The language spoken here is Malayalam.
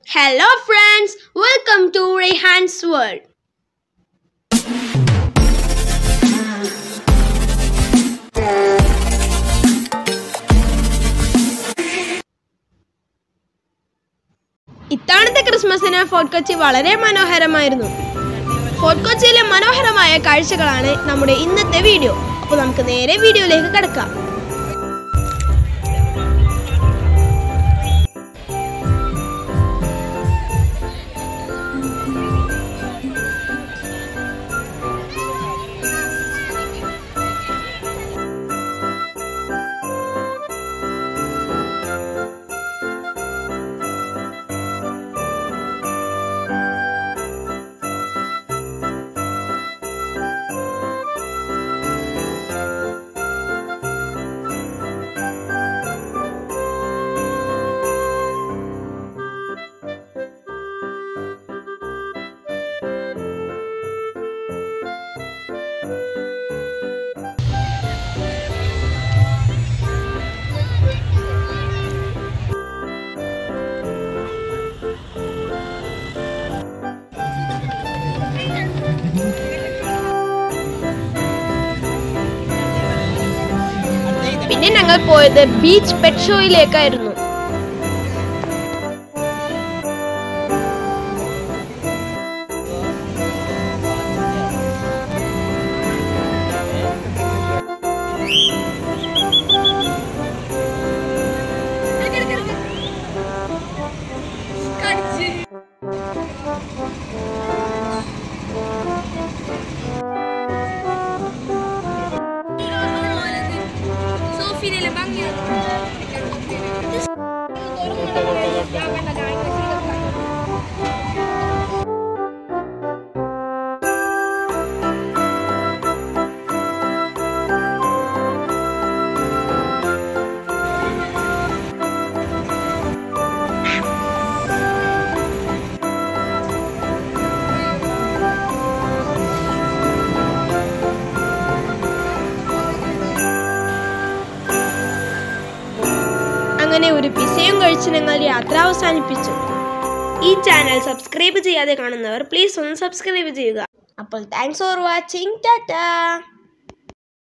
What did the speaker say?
Hello friends, welcome to Rayhan's World. ഇത്തവണത്തെ ക്രിസ്മസിന് ഫോർട്ട് കൊച്ചി വളരെ മനോഹരമായിരുന്നു ഫോർട്ട് കൊച്ചിയിലെ മനോഹരമായ കാഴ്ചകളാണ് നമ്മുടെ ഇന്നത്തെ വീഡിയോ അപ്പോൾ നമുക്ക് നേരെ വീഡിയോയിലേക്ക് കിടക്കാം പിന്നെ ഞങ്ങൾ പോയത് ബീച്ച് പെറ്റ് ഷോയിലേക്കായിരുന്നു അങ്ങനെ ഒരു പിസയും കഴിച്ച് ഞങ്ങൾ യാത്ര അവസാനിപ്പിച്ചു ഈ ചാനൽ സബ്സ്ക്രൈബ് ചെയ്യാതെ കാണുന്നവർ പ്ലീസ് ഒന്ന് സബ്സ്ക്രൈബ് ചെയ്യുക അപ്പോൾ താങ്ക്സ് ഫോർ വാച്ചിങ് ടാറ്റാ